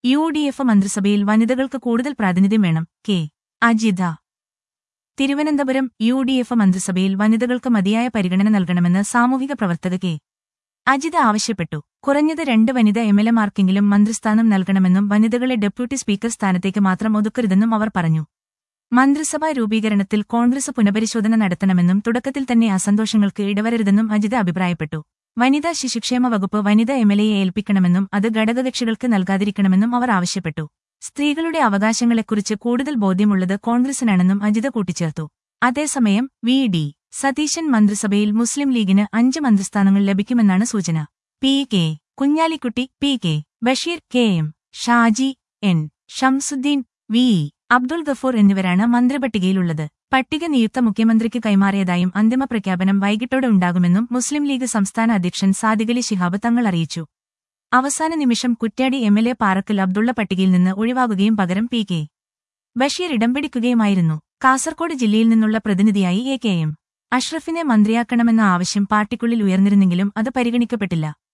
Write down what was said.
U D F മന്ത്രിസഭയിൽ വനിതകൾക്ക് കൂടുതൽ പ്രാതിനിധ്യം വേണം K Ajitha Thiruvananthapuram U D F മന്ത്രിസഭയിൽ വനിതകൾക്ക് മതിയായ പരിഗണന നൽകണമെന്ന് സാമൂഹിക പ്രവർത്തക കെ അജിത ആവശ്യപ്പെട്ടു കുറഞ്ഞത് രണ്ട് വനിത എംഎൽഎമാർക്കെങ്കിലും മന്ത്രിസ്ഥാനം നൽകണമെന്നും വനിതകളെ ഡെപ്യൂട്ടി സ്പീക്കർ സ്ഥാനത്തേക്ക് മാത്രം ഒതുക്കരുതെന്നും അവർ പറഞ്ഞു മന്ത്രിസഭാ രൂപീകരണത്തിൽ കോൺഗ്രസ് പുനഃപരിശോധന നടത്തണമെന്നും തുടക്കത്തിൽ തന്നെ അസന്തോഷങ്ങൾക്ക് ഇടവരരുതെന്നും അജിത അഭിപ്രായപ്പെട്ടു വനിതാ ശിശുക്ഷേമ വകുപ്പ് വനിത എംഎൽഎയെ ഏൽപ്പിക്കണമെന്നും അത് ഘടകകക്ഷികൾക്ക് നൽകാതിരിക്കണമെന്നും അവർ ആവശ്യപ്പെട്ടു സ്ത്രീകളുടെ അവകാശങ്ങളെക്കുറിച്ച് കൂടുതൽ ബോധ്യമുള്ളത് കോൺഗ്രസിനാണെന്നും അജിത കൂട്ടിച്ചേർത്തു അതേസമയം വി ഡി സതീശൻ മന്ത്രിസഭയിൽ മുസ്ലിം ലീഗിന് അഞ്ച് മന്ത്രിസ്ഥാനങ്ങൾ ലഭിക്കുമെന്നാണ് സൂചന P K Kunhalikutty P K Basheer K M Shaji N Shamsuddin V E Abdul Gafoor എന്നിവരാണ് മന്ത്രിപട്ടികയിലുള്ളത് പട്ടിക നിയുക്ത മുഖ്യമന്ത്രിക്ക് കൈമാറിയതായും അന്തിമ പ്രഖ്യാപനം വൈകിട്ടോടെ ഉണ്ടാകുമെന്നും മുസ്ലിം ലീഗ് സംസ്ഥാന അധ്യക്ഷൻ സാദിഖലി ശിഹാബ് തങ്ങൾ അറിയിച്ചു അവസാന നിമിഷം കുറ്റ്യാടി എംഎൽഎ പാറക്കൽ അബ്ദുള്ള പട്ടികയിൽ നിന്ന് ഒഴിവാകുകയും പകരം പി കെ ബഷീർ ഇടം പിടിക്കുകയുമായിരുന്നു കാസർകോട് ജില്ലയിൽ നിന്നുള്ള പ്രതിനിധിയായി എ കെ എം അഷ്റഫിനെ മന്ത്രിയാക്കണമെന്ന ആവശ്യം പാർട്ടിക്കുള്ളിൽ ഉയർന്നിരുന്നെങ്കിലും അത് പരിഗണിക്കപ്പെട്ടില്ല